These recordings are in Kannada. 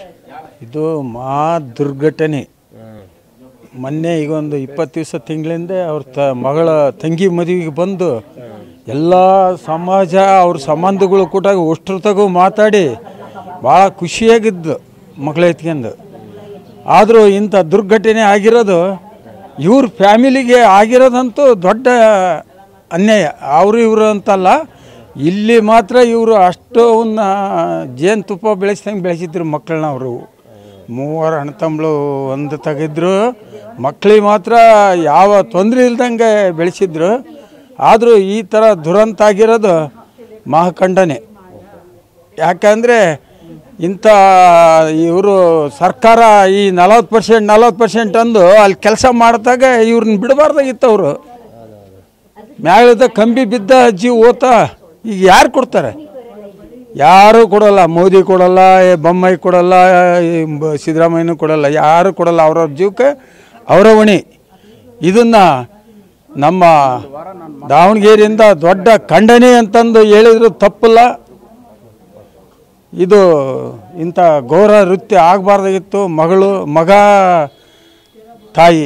ಇದು ಮಹಾ ದುರ್ಘಟನೆ ಮೊನ್ನೆ ಈಗ ಒಂದು ಇಪ್ಪತ್ತು ದಿವಸ ತಿಂಗಳಿಂದ ಅವ್ರ ತ ಮಗಳ ತಂಗಿ ಮದುವೆಗೆ ಬಂದು ಎಲ್ಲ ಸಮಾಜ ಅವ್ರ ಸಂಬಂಧಗಳು ಕೂಡ ಅಷ್ಟ್ರತಗೂ ಮಾತಾಡಿ ಭಾಳ ಖುಷಿಯಾಗಿದ್ದು ಮಗಳ ಎತ್ಕೊಂಡು ಆದರೂ ಇಂಥ ದುರ್ಘಟನೆ ಆಗಿರೋದು ಇವ್ರ ಫ್ಯಾಮಿಲಿಗೆ ಆಗಿರೋದಂತೂ ದೊಡ್ಡ ಅನ್ಯಾಯ ಅವರು ಇವರು ಅಂತಲ್ಲ ಇಲ್ಲಿ ಮಾತ್ರ ಇವರು ಅಷ್ಟವನ್ನ ಜೇನುತುಪ್ಪ ಬೆಳೆಸ್ದಂಗೆ ಬೆಳೆಸಿದ್ರು ಮಕ್ಕಳನ್ನ ಅವರು ಮೂವರು ಅಣ್ಣ ತಮ್ಮಳು ಒಂದು ತೆಗೆದ್ರು ಮಕ್ಕಳಿಗೆ ಮಾತ್ರ ಯಾವ ತೊಂದರೆ ಇಲ್ದಂಗೆ ಬೆಳೆಸಿದ್ರು ಆದರೂ ಈ ಥರ ದುರಂತ ಆಗಿರೋದು ಮಹಾಖಂಡನೆ ಯಾಕಂದರೆ ಇಂಥ ಇವರು ಸರ್ಕಾರ ಈ ನಲವತ್ತು ಪರ್ಸೆಂಟ್ ನಲವತ್ತು ಪರ್ಸೆಂಟ್ ಅಂದು ಅಲ್ಲಿ ಕೆಲಸ ಮಾಡಿದಾಗ ಇವ್ರನ್ನ ಬಿಡಬಾರ್ದಾಗಿತ್ತು ಅವರು ಮ್ಯಾಳದ ಕಂಬಿ ಬಿದ್ದ ಅಜ್ಜಿ ಓತ ಈಗ ಯಾರು ಕೊಡ್ತಾರೆ ಯಾರು ಕೊಡಲ್ಲ ಮೋದಿ ಕೊಡಲ್ಲ ಏ ಬೊಮ್ಮಾಯಿ ಕೊಡಲ್ಲ ಈ ಬ- ಸಿದ್ದರಾಮಯ್ಯನೂ ಕೊಡಲ್ಲ ಯಾರು ಕೊಡಲ್ಲ ಅವ್ರವ್ರ ಜೀವಕ್ಕೆ ಅವರ ಹೊಣೆ ಇದನ್ನು ನಮ್ಮ ದಾವಣಗೆರೆಯಿಂದ ದೊಡ್ಡ ಖಂಡನೆ ಅಂತಂದು ಹೇಳಿದ್ರು ತಪ್ಪಲ್ಲ ಇದು ಇಂಥ ಘೋರ ನೃತ್ಯ ಆಗಬಾರ್ದಾಗಿತ್ತು ಮಗಳು ಮಗ ತಾಯಿ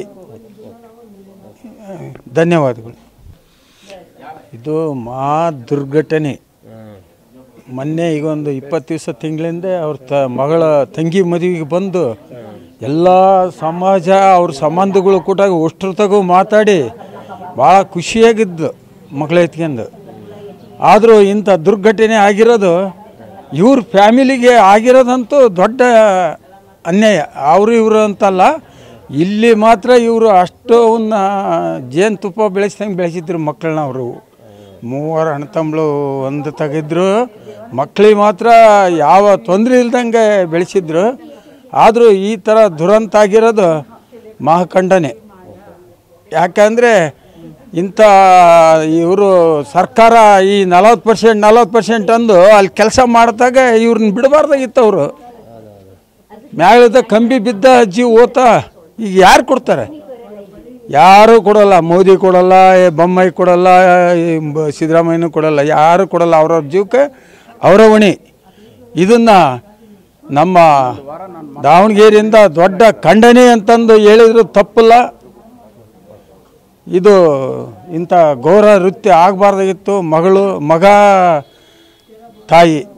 ಧನ್ಯವಾದಗಳು ಇದು ಮಹಾ ದುರ್ಘಟನೆ ಮೊನ್ನೆ ಈಗ ಒಂದು ಇಪ್ಪತ್ತು ದಿವಸ ತಿಂಗಳಿಂದ ಅವ್ರ ತ ಮಗಳ ತಂಗಿ ಮದುವೆಗೆ ಬಂದು ಎಲ್ಲ ಸಮಾಜ ಅವ್ರ ಸಂಬಂಧಗಳು ಕೂಡ ಅಷ್ಟ್ರತಗೂ ಮಾತಾಡಿ ಭಾಳ ಖುಷಿಯಾಗಿದ್ದು ಮಗಳ ಎತ್ಕೊಂಡು ಆದರೂ ಇಂಥ ದುರ್ಘಟನೆ ಆಗಿರೋದು ಇವ್ರ ಫ್ಯಾಮಿಲಿಗೆ ಆಗಿರೋದಂತೂ ದೊಡ್ಡ ಅನ್ಯಾಯ ಅವರು ಇವರು ಅಂತಲ್ಲ ಇಲ್ಲಿ ಮಾತ್ರ ಇವರು ಅಷ್ಟವನ್ನ ಜೇನುತುಪ್ಪ ಬೆಳೆಸ್ದಂಗೆ ಬೆಳೆಸಿದ್ರು ಮಕ್ಕಳನ್ನ ಅವರು ಮೂವರು ಅಣ್ಣ ತಮ್ಮಳು ಒಂದು ತೆಗೆದ್ರು ಮಕ್ಕಳಿಗೆ ಮಾತ್ರ ಯಾವ ತೊಂದರೆ ಇಲ್ದಂಗೆ ಬೆಳೆಸಿದ್ರು ಆದರೂ ಈ ಥರ ದುರಂತ ಆಗಿರೋದು ಮಹಾಖಂಡನೆ ಯಾಕಂದರೆ ಇಂಥ ಇವರು ಸರ್ಕಾರ ಈ ನಲವತ್ತು ಪರ್ಸೆಂಟ್ ನಲವತ್ತು ಪರ್ಸೆಂಟ್ ಅಂದು ಅಲ್ಲಿ ಕೆಲಸ ಮಾಡಿದಾಗ ಇವ್ರನ್ನ ಬಿಡಬಾರ್ದಾಗಿತ್ತು ಅವರು ಮ್ಯಾಳದ ಕಂಬಿ ಬಿದ್ದ ಅಜ್ಜಿ ಓತ ಈಗ ಯಾರು ಕೊಡ್ತಾರೆ ಯಾರು ಕೊಡಲ್ಲ ಮೋದಿ ಕೊಡಲ್ಲ ಏ ಬೊಮ್ಮಾಯಿ ಕೊಡಲ್ಲ ಈ ಬ- ಸಿದ್ದರಾಮಯ್ಯನೂ ಕೊಡಲ್ಲ ಯಾರು ಕೊಡಲ್ಲ ಅವ್ರವ್ರ ಜೀವಕ್ಕೆ ಅವರ ಹೊಣೆ ಇದನ್ನು ನಮ್ಮ ದಾವಣಗೆರೆಯಿಂದ ದೊಡ್ಡ ಖಂಡನೆ ಅಂತಂದು ಹೇಳಿದ್ರು ತಪ್ಪಲ್ಲ ಇದು ಇಂಥ ಘೋರ ನೃತ್ಯ ಆಗಬಾರ್ದಾಗಿತ್ತು ಮಗಳು ಮಗ ತಾಯಿ